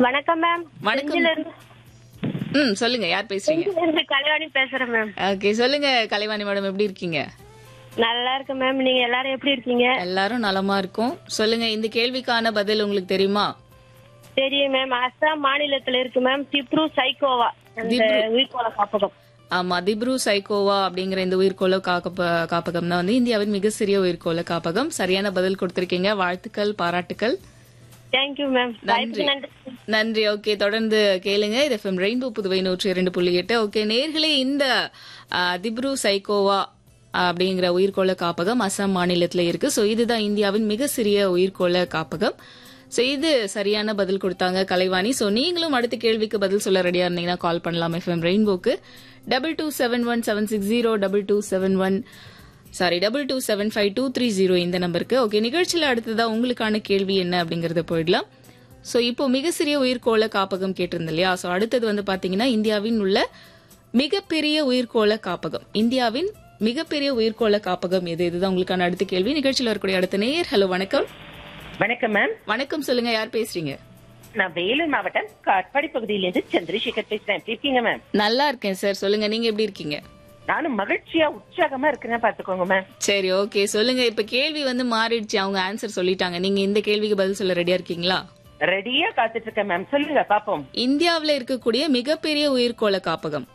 வணக்கம் மேம் வணக்கம். செஞ்சில இருந்து ம் சொல்லுங்க யார் பேசுறீங்க செஞ்சில இருந்து கலைவாணி பேசுறேன் மேம் ஓகே சொல்லுங்க கலைவாணி மேடம் எப்படி இருக்கீங்க நல்லா இருக்கு மேம் நீங்க எல்லாரும் எப்படி இருக்கீங்க எல்லாரும் நலமா இருக்கும் சொல்லுங்க இந்த கேள்விக்கான பதில் உங்களுக்கு தெரியுமா தெரியும் மேம் அஸ்ஸாம் மாநிலத்துல இருக்கு மேம் திப்ரு சைக்கோவா அந்த உயிர்கோள காப்பகம் ஆமா திப்ரு சைக்கோவா அப்படிங்கிற இந்த உயிர்கோள காப்ப காப்பகம் தான் வந்து இந்தியாவின் மிக சிறிய உயிர்கோள காப்பகம் சரியான பதில் கொடுத்திருக்கீங்க வாழ்த்துக்கள் பாராட்டுக்கள் தேங்க்யூ மேம் வாய்ப்புக்கு நன்றி நன்றி ஓகே தொடர்ந்து கேளுங்க இது எஃப்எம் ரெயின்போ புதுவை நூற்றி இரண்டு புள்ளி எட்டு ஓகே நேர்களே இந்த ஆ, திப்ரு சைக்கோவா அப்படிங்கிற உயிர்கோள காப்பகம் அசாம் மாநிலத்துல இருக்கு சோ இதுதான் இந்தியாவின் மிக சிறிய உயிர்கோள காப்பகம் சோ இது சரியான பதில் கொடுத்தாங்க கலைவாணி சோ நீங்களும் அடுத்த கேள்விக்கு பதில் சொல்ல ரெடியா இருந்தீங்கன்னா கால் பண்ணலாம் எஃப்எம் ரெயின்போக்கு double two seven one seven six zero double two seven one sorry double two seven five two three zero இந்த நம்பருக்கு ஓகே நிகழ்ச்சியில் அடுத்ததா உங்களுக்கான கேள்வி என்ன அப்படிங்கறத போயிடலாம் சோ இப்போ மிக சிறிய உயிர்கோள காப்பகம் கேட்டிருந்தோம் இல்லையா சோ அடுத்தது வந்து பாத்தீங்கன்னா இந்தியாவின் உள்ள மிகப்பெரிய உயிர்கோள காப்பகம் இந்தியாவின் மிகப்பெரிய உயிர்கோள காப்பகம் எது இதுதான் உங்களுக்கான அடுத்த கேள்வி நிகழ்ச்சியில் வரக்கூடிய அடுத்த நேயர் ஹலோ வணக்கம் வணக்கம் மேம் வணக்கம் சொல்லுங்க யார் பேசுறீங்க நான் வேலூர் மாவட்டம் காட்பாடி பகுதியிலிருந்து சந்திரசேகர் பேசுறேன் எப்படி இருக்கீங்க மேம் நல்லா இருக்கேன் சார் சொல்லுங்க நீங்க எப்படி இருக்கீங்க நானும் மகிழ்ச்சியா உற்சாகமா இருக்கிறேன் பாத்துக்கோங்க மேம் சரி ஓகே சொல்லுங்க இப்ப கேள்வி வந்து மாறிடுச்சு அவங்க ஆன்சர் சொல்லிட்டாங்க நீங்க இந்த கேள்விக்கு பதில் சொல்ல ரெடியா இருக்கீங்களா ரெடியா காத்துட்டு இருக்கேன் மேம் சொல்லுங்க பாப்போம் இந்தியாவுல இருக்கக்கூடிய மிகப்பெரிய உயிர்கோள காப்பகம்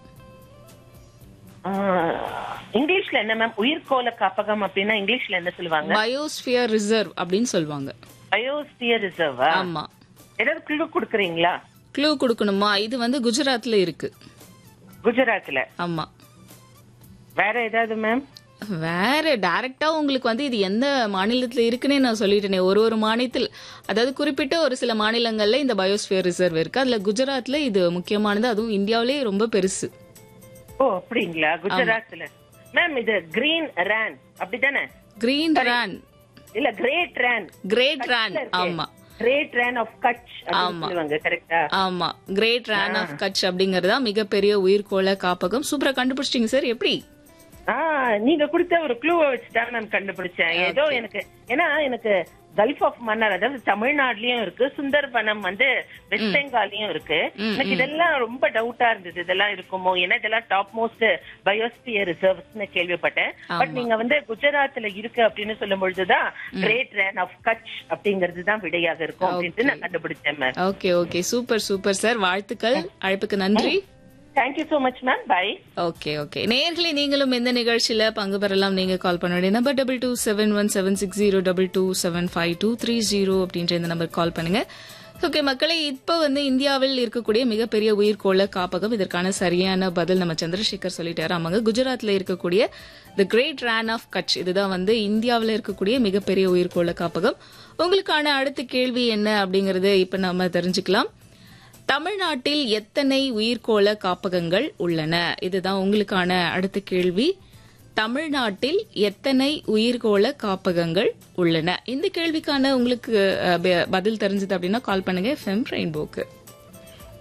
ஆ, இங்கிலீஷ்ல என்ன மேம் உயிர்கோள காப்பகம் அப்படின்னா இங்கிலீஷ்ல என்ன சொல்லுவாங்க பயோஸ்பியர் ரிசர்வ் அப்படின்னு சொல்லுவாங்க பயோஸ்பியர் ரிசர்வா ஆமா ஏதாவது குழு கொடுக்குறீங்களா க்ளூ கொடுக்கணுமா இது வந்து குஜராத்ல இருக்கு குஜராத்ல ஆமா வேற ஏதாவது மேம் வேற டைரக்டா உங்களுக்கு வந்து இது எந்த மாநிலத்துல இருக்குன்னே நான் சொல்லிட்டேனே ஒரு ஒரு மாநிலத்தில் அதாவது குறிப்பிட்ட ஒரு சில மாநிலங்கள்ல இந்த பயோஸ்பியர் ரிசர்வ் இருக்கு அதுல குஜராத்ல இது முக்கியமானது அதுவும் இந்தியாவிலேயே ரொம்ப பெருசு ஓ அப்படிங்களா குஜராத்ல மேம் இது கிரீன் ரேன் அப்படிதானே கிரீன் ரேன் இல்ல கிரேட் ரேன் கிரேட் ரேன் ஆமா கிரேட் ரேன் ஆஃப் கட்ச் அப்படின்னு சொல்லுவாங்க கரெக்டா ஆமா கிரேட் ரேன் ஆஃப் கட்ச் அப்படிங்கறதா மிகப்பெரிய உயிர்கோள காப்பகம் சூப்பரா கண்டுபிடிச்சிட்டீங்க சார் எப்படி ஆ நீங்க கொடுத்த ஒரு க்ளூவை வச்சுதான் நான் கண்டுபிடிச்சேன் ஏதோ எனக்கு ஏன்னா எனக்கு கல்ஃப் ஆஃப் மன்னர் அதாவது தமிழ்நாடுலயும் இருக்கு சுந்தர்பனம் வந்து வெஸ்ட் பெங்கால்லயும் இருக்கு எனக்கு இதெல்லாம் ரொம்ப டவுட்டா இருந்தது இதெல்லாம் இருக்குமோ ஏன்னா இதெல்லாம் டாப் மோஸ்ட் பயோஸ்பியர் ரிசர்வ்ஸ்னு கேள்விப்பட்டேன் பட் நீங்க வந்து குஜராத்ல இருக்கு அப்படின்னு சொல்லும் பொழுதுதான் கிரேட் ரேன் ஆஃப் கட்ச் அப்படிங்கிறது தான் விடையாக இருக்கும் அப்படின்ட்டு நான் கண்டுபிடிச்சேன் ma'am okay okay super super sir வாழ்த்துக்கள் அழைப்புக்கு நன்றி thank you so much ma'am bye okay okay நேயர்களே நீங்களும் இந்த நிகழ்ச்சியில பங்கு பெறலாம் நீங்க கால் பண்ண வேண்டிய number double two seven one seven six zero double two seven five two three zero அப்படின்ற இந்த நம்பர் கால் பண்ணுங்க ஓகே மக்களை இப்ப வந்து இந்தியாவில் இருக்கக்கூடிய மிகப்பெரிய உயிர்கோள காப்பகம் இதற்கான சரியான பதில் நம்ம சந்திரசேகர் சொல்லிட்டாரு ஆமாங்க குஜராத்ல இருக்கக்கூடிய the great Rann of Kutch இதுதான் வந்து இந்தியாவில் இருக்கக்கூடிய மிகப்பெரிய உயிர்கோள காப்பகம் உங்களுக்கான அடுத்த கேள்வி என்ன அப்படிங்கறது இப்ப நாம தெரிஞ்சுக்கலாம் தமிழ்நாட்டில் எத்தனை உயிர்கோள காப்பகங்கள் உள்ளன இதுதான் உங்களுக்கான அடுத்த கேள்வி தமிழ்நாட்டில் எத்தனை உயிர்கோள காப்பகங்கள் உள்ளன இந்த கேள்விக்கான உங்களுக்கு அஹ், ப- பதில் தெரிஞ்சது அப்படின்னா கால் பண்ணுங்க எஃப்எம் ரெயின்போக்கு